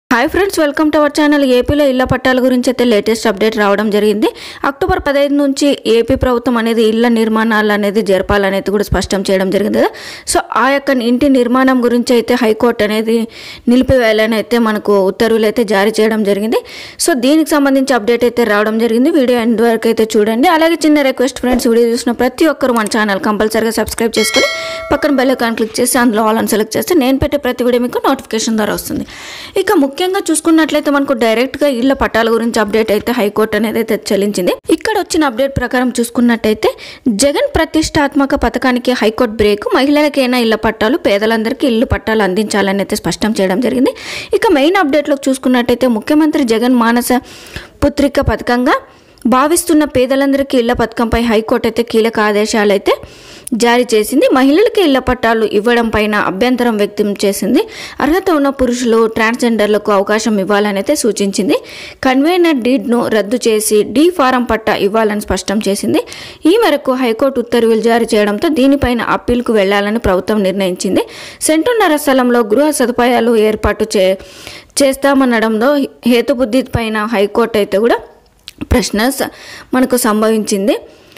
hi friends welcome to our channel ఏపీలో ఇళ్ల పట్టాల గురించి అయితే లేటెస్ట్ అప్డేట్ రావడం జరిగింది అక్టోబర్ పదహైదు నుంచి ఏపీ ప్రభుత్వం అనేది ఇళ్ల నిర్మాణాలు అనేది జరపాలనేది కూడా స్పష్టం చేయడం జరిగింది కదా సో ఆ యొక్క ఇంటి నిర్మాణం గురించి అయితే హైకోర్టు అనేది నిలిపివేయాలని అయితే మనకు ఉత్తర్వులు అయితే జారీ చేయడం జరిగింది సో దీనికి సంబంధించి అప్డేట్ అయితే రావడం జరిగింది వీడియో ఎండ్ వరకు అయితే చూడండి అలాగే చిన్న రిక్వెస్ట్ ఫ్రెండ్స్ వీడియో చూసిన ప్రతి ఒక్కరు మన ఛానల్ కంపల్సరీగా సబ్స్క్రైబ్ చేసుకొని పక్కన బెల్ ఐకాన్ క్లిక్ చేసి అందులో ఆల్ అని సెలెక్ట్ చేస్తే నేను పెట్టే ప్రతి వీడియో మీకు నోటిఫికేషన్ ద్వారా వస్తుంది ఇక ముఖ్యంగా చూసుకున్నట్లయితే మనకు డైరెక్ట్గా ఇళ్ల పట్టాల గురించి అప్డేట్ అయితే హైకోర్టు అనేది అయితే చెల్లించింది ఇక్కడ వచ్చిన అప్డేట్ ప్రకారం చూసుకున్నట్టయితే జగన్ ప్రతిష్టాత్మక పథకానికి హైకోర్టు బ్రేక్ మహిళలకైనా ఇళ్ల పట్టాలు పేదలందరికీ ఇల్లు పట్టాలు అందించాలని అయితే స్పష్టం చేయడం జరిగింది ఇక మెయిన్ అప్డేట్లోకి చూసుకున్నట్టయితే ముఖ్యమంత్రి జగన్ మానస పుత్రిక పథకంగా భావిస్తున్న పేదలందరికీ ఇళ్ల పథకంపై హైకోర్టు అయితే కీలక ఆదేశాలు అయితే జారీ చేసింది మహిళలకి ఇళ్ల పట్టాలు ఇవ్వడం పైన అభ్యంతరం వ్యక్తం చేసింది అర్హత ఉన్న పురుషులు ట్రాన్స్జెండర్లకు అవకాశం ఇవ్వాలని అయితే సూచించింది కన్వీనర్ డీడ్ను రద్దు చేసి డీ ఫారం పట్టా ఇవ్వాలని స్పష్టం చేసింది ఈ మేరకు హైకోర్టు ఉత్తర్వులు జారీ చేయడంతో దీనిపైన అప్పీల్కు వెళ్లాలని ప్రభుత్వం నిర్ణయించింది సెంటున్నర స్థలంలో గృహ సదుపాయాలు ఏర్పాటు చే చేస్తామనడంలో హేతుబుద్ధి పైన హైకోర్టు అయితే కూడా ప్రశ్న స- మనకు సంభవించింది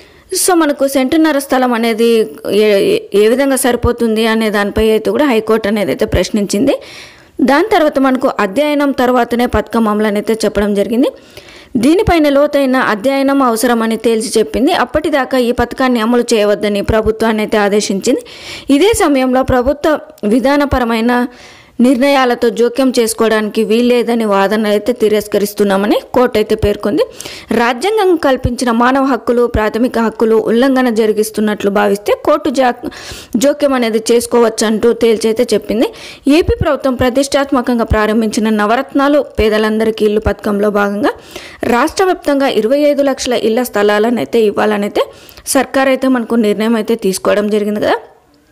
సో మనకు సెంటున్నర స్థలం అనేది ఏ ఏ విధంగా సరిపోతుంది అనే దానిపై అయితే కూడా హైకోర్టు అనేది అయితే ప్రశ్నించింది దాని తర్వాత మనకు అధ్యయనం తర్వాతనే పథకం అమలు అని అయితే చెప్పడం జరిగింది దీనిపైన లోతైన అధ్యయనం అవసరమని తేల్చి చెప్పింది అప్పటిదాకా ఈ పథకాన్ని అమలు చేయవద్దని ప్రభుత్వాన్ని అయితే ఆదేశించింది ఇదే సమయంలో ప్రభుత్వ విధానపరమైన నిర్ణయాలతో జోక్యం చేసుకోవడానికి వీల్లేదని వాదన అయితే తిరస్కరిస్తున్నామని కోర్టు అయితే పేర్కొంది రాజ్యాంగం కల్పించిన మానవ హక్కులు ప్రాథమిక హక్కులు ఉల్లంఘన జరిగిస్తున్నట్లు భావిస్తే కోర్టు జా జోక్యం అనేది చేసుకోవచ్చు అంటూ తేల్చైతే చెప్పింది ఏపీ ప్రభుత్వం ప్రతిష్టాత్మకంగా ప్రారంభించిన నవరత్నాలు పేదలందరికీ ఇల్లు పథకంలో భాగంగా రాష్ట్ర వ్యాప్తంగా ఇరవై ఐదు లక్షల ఇళ్ల స్థలాలను అయితే ఇవ్వాలనైతే సర్కార్ అయితే మనకు నిర్ణయం అయితే తీసుకోవడం జరిగింది కదా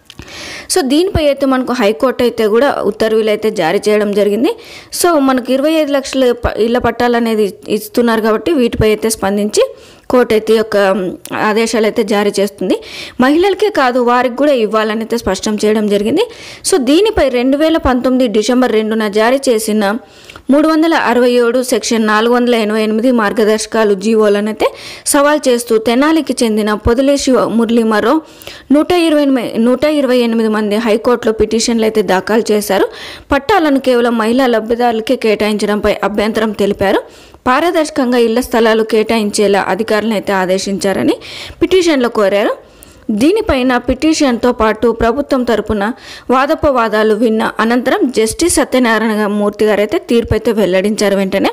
సో దీనిపై అయితే మనకు హైకోర్టు అయితే కూడా ఉత్తర్వులు అయితే జారీ చేయడం జరిగింది సో మనకు ఇరవై ఐదు లక్షల ప- ఇళ్ల పట్టాలు అనేది ఇస్తున్నారు కాబట్టి వీటిపై అయితే స్పందించి కోర్టు అయితే యొక్క ఆదేశాలు అయితే జారీ చేస్తుంది మహిళలకే కాదు వారికి కూడా ఇవ్వాలని అయితే స్పష్టం చేయడం జరిగింది సో దీనిపై రెండు వేల పంతొమ్మిది డిసెంబర్ రెండున జారీ చేసిన మూడు వందల అరవై ఏడు సెక్షన్ నాలుగు వందల ఎనభై ఎనిమిది మార్గదర్శకాలు జీవోలను అయితే సవాల్ చేస్తూ తెనాలికి చెందిన పొదిలే శివ మురళి మరో నూట ఇరవై ఎనిమిది నూట ఇరవై ఎనిమిది మంది హైకోర్టులో పిటిషన్లు అయితే దాఖలు చేశారు పట్టాలను కేవలం మహిళా లబ్ధిదారులకే కేటాయించడంపై అభ్యంతరం తెలిపారు పారదర్శకంగా ఇళ్ల స్థలాలు కేటాయించేలా అధికారులను అయితే ఆదేశించారని పిటిషన్లో కోరారు దీనిపైన పిటిషన్తో పాటు ప్రభుత్వం తరపున వాదోపవాదాలు విన్న అనంతరం జస్టిస్ సత్యనారాయణ మూర్తి గారు అయితే తీర్పు అయితే వెల్లడించారు వెంటనే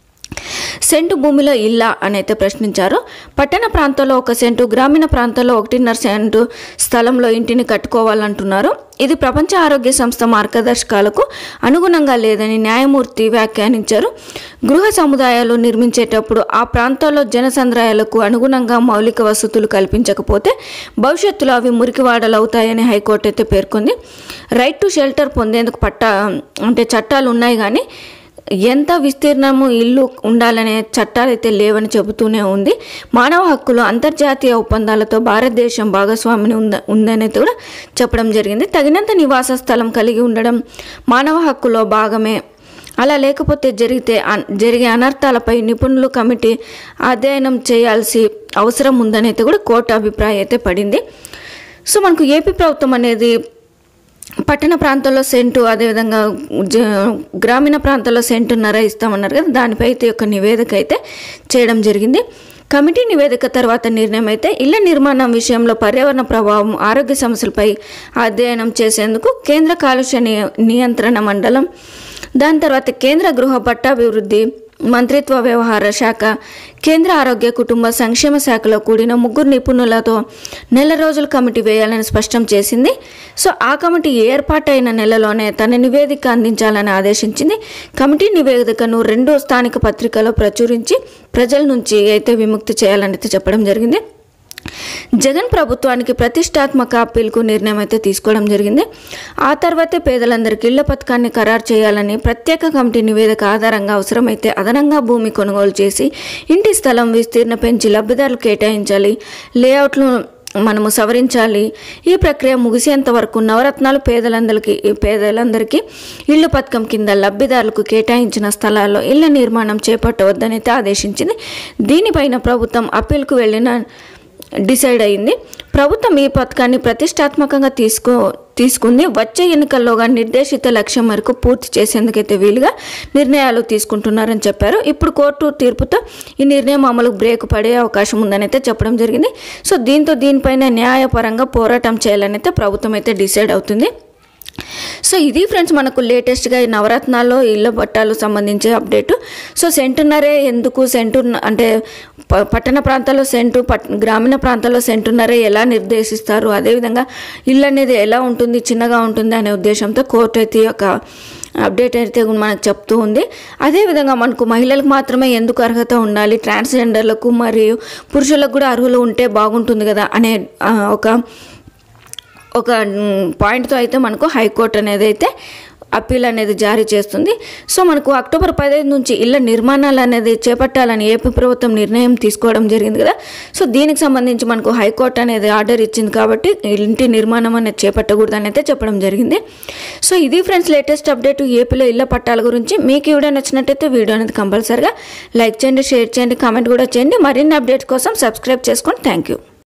సెంటు భూమిలో ఇల్లా అని అయితే ప్రశ్నించారు పట్టణ ప్రాంతంలో ఒక సెంటు గ్రామీణ ప్రాంతంలో ఒకటిన్నర సెంటు స్థలంలో ఇంటిని కట్టుకోవాలంటున్నారు ఇది ప్రపంచ ఆరోగ్య సంస్థ మార్గదర్శకాలకు అనుగుణంగా లేదని న్యాయమూర్తి వ్యాఖ్యానించారు గృహ సముదాయాలు నిర్మించేటప్పుడు ఆ ప్రాంతాల్లో జనసంద్రాయాలకు అనుగుణంగా మౌలిక వసతులు కల్పించకపోతే భవిష్యత్తులో అవి మురికివాడలు అవుతాయని హైకోర్టు అయితే పేర్కొంది రైట్ టు షెల్టర్ పొందేందుకు పట్టా అంటే చట్టాలు ఉన్నాయి కానీ ఎంత విస్తీర్ణము ఇల్లు ఉండాలనే చట్టాలు అయితే లేవని చెబుతూనే ఉంది మానవ హక్కులు అంతర్జాతీయ ఒప్పందాలతో భారతదేశం భాగస్వామిని ఉంద ఉందనేది కూడా చెప్పడం జరిగింది తగినంత నివాస స్థలం కలిగి ఉండడం మానవ హక్కులో భాగమే అలా లేకపోతే జరిగితే అన్- జరిగే అనర్థాలపై నిపుణులు కమిటీ అధ్యయనం చేయాల్సి అవసరం ఉందనైతే కూడా కోర్టు అభిప్రాయం అయితే పడింది సో మనకు ఏపీ ప్రభుత్వం అనేది పట్టణ ప్రాంతాల్లో సెంటు అదేవిధంగా జ- గ్రామీణ ప్రాంతాల్లో సెంటున్నర ఇస్తామన్నారు కదా దానిపై అయితే ఒక నివేదిక అయితే చేయడం జరిగింది కమిటీ నివేదిక తర్వాత నిర్ణయం అయితే ఇళ్ల నిర్మాణం విషయంలో పర్యావరణ ప్రభావం ఆరోగ్య సమస్యలపై అధ్యయనం చేసేందుకు కేంద్ర కాలుష్య నియ- నియంత్రణ మండలం దాని తర్వాత కేంద్ర గృహ పట్టాభివృద్ధి మంత్రిత్వ వ్యవహార శాఖ కేంద్ర ఆరోగ్య కుటుంబ సంక్షేమ శాఖలో కూడిన ముగ్గురు నిపుణులతో నెల రోజుల కమిటీ వేయాలని స్పష్టం చేసింది సో ఆ కమిటీ ఏర్పాటైన నెలలోనే తన నివేదిక అందించాలని ఆదేశించింది కమిటీ నివేదికను రెండు స్థానిక పత్రికలో ప్రచురించి ప్రజల నుంచి అయితే విముక్తి చేయాలని అయితే చెప్పడం జరిగింది జగన్ ప్రభుత్వానికి ప్రతిష్టాత్మక అప్పీల్కు నిర్ణయం అయితే తీసుకోవడం జరిగింది ఆ తర్వాతే పేదలందరికీ ఇళ్ల పథకాన్ని ఖరారు చేయాలని ప్రత్యేక కమిటీ నివేదిక ఆధారంగా అవసరమైతే అదనంగా భూమి కొనుగోలు చేసి ఇంటి స్థలం విస్తీర్ణ పెంచి లబ్ధిదారులు కేటాయించాలి లేఅవుట్లు మనము సవరించాలి ఈ ప్రక్రియ ముగిసేంత వరకు నవరత్నాలు పేదలందరికీ పేదలందరికీ ఇల్లు పథకం కింద లబ్ధిదారులకు కేటాయించిన స్థలాల్లో ఇళ్ల నిర్మాణం చేపట్టవద్దని అయితే ఆదేశించింది దీనిపైన ప్రభుత్వం అప్పీల్కు వెళ్ళిన డిసైడ్ అయింది ప్రభుత్వం ఈ పథకాన్ని ప్రతిష్టాత్మకంగా తీసుకో తీసుకుంది వచ్చే ఎన్నికల్లోగా నిర్దేశిత లక్ష్యం మేరకు పూర్తి చేసేందుకైతే వీలుగా నిర్ణయాలు తీసుకుంటున్నారని చెప్పారు ఇప్పుడు కోర్టు తీర్పుతో ఈ నిర్ణయం అమలుకు బ్రేక్ పడే అవకాశం ఉందని అయితే చెప్పడం జరిగింది సో దీంతో దీనిపైన న్యాయపరంగా పోరాటం చేయాలని అయితే ప్రభుత్వం అయితే డిసైడ్ అవుతుంది సో ఇది ఫ్రెండ్స్ మనకు లేటెస్ట్గా ఈ నవరత్నాల్లో ఇళ్ళ పట్టాలు సంబంధించి అప్డేట్ సో సెంటున్నరే ఎందుకు సెంటు అంటే ప- పట్టణ ప్రాంతాల్లో సెంటు పట్ గ్రామీణ ప్రాంతాల్లో సెంటున్నరే ఎలా నిర్దేశిస్తారు అదేవిధంగా ఇల్లు అనేది ఎలా ఉంటుంది చిన్నగా ఉంటుంది అనే ఉద్దేశంతో కోర్టు అయితే ఈ యొక్క అప్డేట్ అయితే మనకు చెప్తూ ఉంది అదేవిధంగా మనకు మహిళలకు మాత్రమే ఎందుకు అర్హత ఉండాలి ట్రాన్స్జెండర్లకు మరియు పురుషులకు కూడా అర్హులు ఉంటే బాగుంటుంది కదా అనే ఆ, ఒక ఒక మ్, పాయింట్తో అయితే మనకు హైకోర్టు అనేది అయితే అప్పీల్ అనేది జారీ చేస్తుంది సో మనకు అక్టోబర్ పదహైదు నుంచి ఇళ్ళ నిర్మాణాలు అనేది చేపట్టాలని ఏపీ ప్రభుత్వం నిర్ణయం తీసుకోవడం జరిగింది కదా సో దీనికి సంబంధించి మనకు హైకోర్టు అనేది ఆర్డర్ ఇచ్చింది కాబట్టి ఇంటి నిర్మాణం అనేది చేపట్టకూడదని అయితే చెప్పడం జరిగింది సో ఇది ఫ్రెండ్స్ లేటెస్ట్ అప్డేట్ ఏపీలో ఇళ్ళ పట్టాల గురించి మీకు వీడియో నచ్చినట్టయితే వీడియో అనేది కంపల్సరిగా లైక్ చేయండి షేర్ చేయండి కామెంట్ కూడా చేయండి మరిన్ని అప్డేట్స్ కోసం సబ్స్క్రైబ్ చేసుకోండి థ్యాంక్ యూ